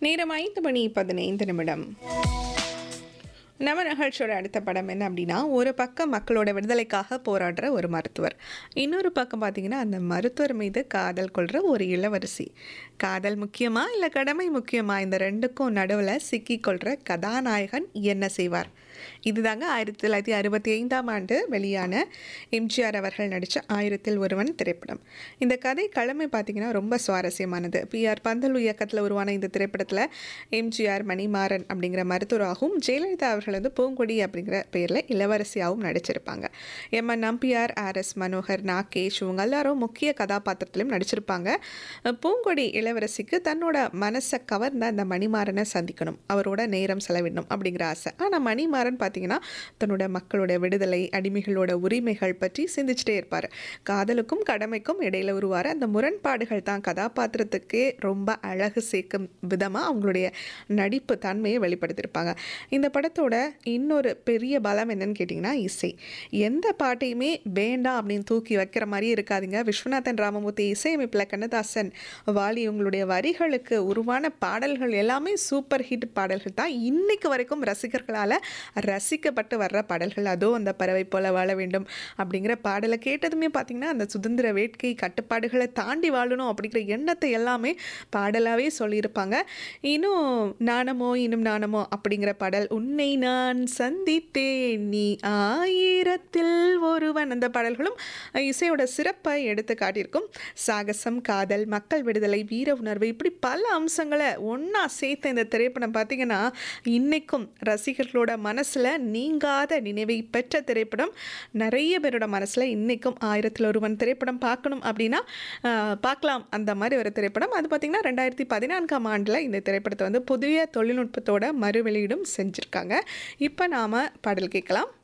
நேரம் ஐந்து மணி பதினைந்து நிமிடம் நம்ம நிகழ்ச்சியோட அடுத்த படம் என்ன அப்படின்னா ஒரு பக்கம் மக்களோட விடுதலைக்காக போராடுற ஒரு மருத்துவர் இன்னொரு பக்கம் பார்த்தீங்கன்னா அந்த மருத்துவர் மீது காதல் கொள்கிற ஒரு இளவரசி காதல் முக்கியமா இல்லை கடமை முக்கியமா இந்த ரெண்டுக்கும் நடுவில் சிக்கிக்கொள்கிற கதாநாயகன் என்ன செய்வார் இதுதாங்க ஆயிரத்தி தொள்ளாயிரத்தி அறுபத்தி ஐந்தாம் ஆண்டு வெளியான எம்ஜிஆர் அவர்கள் நடித்த ஆயிரத்தில் ஒருவன் திரைப்படம் இந்த கதை கிழமை பார்த்தீங்கன்னா ரொம்ப சுவாரஸ்யமானது பிஆர் பந்தலு இயக்கத்தில் உருவான இந்த திரைப்படத்தில் எம்ஜிஆர் மணிமாறன் அப்படிங்கிற மருத்துவராகவும் ஜெயலலிதா அவர்கள் வந்து பூங்கொடி அப்படிங்கிற பேரில் இளவரசியாகவும் நடிச்சிருப்பாங்க M N Nambiar R S Manohar Nagesh இவங்க எல்லாரும் முக்கிய கதாபாத்திரத்திலும் நடிச்சிருப்பாங்க பூங்கொடி இளவரசிக்கு தன்னோட மனசை கவர்ந்த அந்த மணிமாறனை சந்திக்கணும் அவரோட நேரம் செலவிடணும் அப்படிங்கிற ஆசை ஆனால் மணிமாறன் பார்த்தீங்கன்னா தன்னோட மக்களோட விடுதலை அடிமைகளோட உரிமைகள் பற்றி சிந்திச்சுட்டே இருப்பார் காதலுக்கும் கடமைக்கும் இடையில உருவார அந்த முரண்பாடுகள் தான் கதாபாத்திரத்துக்கே ரொம்ப அழகு சேர்க்கும் விதமாக அவங்களுடைய நடிப்பு தன்மையை வெளிப்படுத்தியிருப்பாங்க இந்த படத்தோட இன்னொரு பெரிய பலம் என்னன்னு கேட்டிங்கன்னா இசை எந்த பாட்டையுமே வேண்டாம் அப்படின்னு தூக்கி வைக்கிற மாதிரியே இருக்காதுங்க விஸ்வநாதன் ராமமூர்த்தி இசையமைப்பில் கண்ணதாசன் வாலி இவங்களுடைய வரிகளுக்கு உருவான பாடல்கள் எல்லாமே சூப்பர் ஹிட் பாடல்கள் தான் இன்னைக்கு வரைக்கும் ரசிகர்களால் ரசிக்கப்பட்டு வர்ற பாடல்கள் அதுவும் அந்த பறவை போல வாழ வேண்டும் அப்படிங்கிற பாடலை கேட்டதுமே பார்த்திங்கன்னா அந்த சுதந்திர வேட்கை கட்டுப்பாடுகளை தாண்டி வாழணும் அப்படிங்கிற எண்ணத்தை எல்லாமே பாடலாகவே சொல்லியிருப்பாங்க இன்னும் நாணமோ இன்னும் நாணமோ அப்படிங்கிற பாடல் உன்னை நான் சந்தித்தேன் நீ ஆயிரத்தில் ஒருவன் அந்த பாடல்களும் இசையோட சிறப்பை எடுத்து காட்டியிருக்கும் சாகசம் காதல் மக்கள் விடுதலை வீர உணர்வு இப்படி பல அம்சங்களை ஒன்றா சேர்த்த இந்த திரைப்படம் பார்த்திங்கன்னா இன்றைக்கும் ரசிகர்களோட மனசில் நீங்காத நினைவை பெற்ற திரைப்படம் நிறைய பேரோட மனசில் இன்றைக்கும் ஆயிரத்தில் ஒருவன் திரைப்படம் பார்க்கணும் அப்படின்னா ஆஹ், பார்க்கலாம் அந்த மாதிரி ஒரு திரைப்படம் அது பார்த்திங்கன்னா ரெண்டாயிரத்தி பதினான்காம் ஆண்டில் இந்த திரைப்படத்தை வந்து புதிய தொழில்நுட்பத்தோட மறு வெளியீடும் செஞ்சுருக்காங்க இப்போ நாம் பாடல் கேட்கலாம்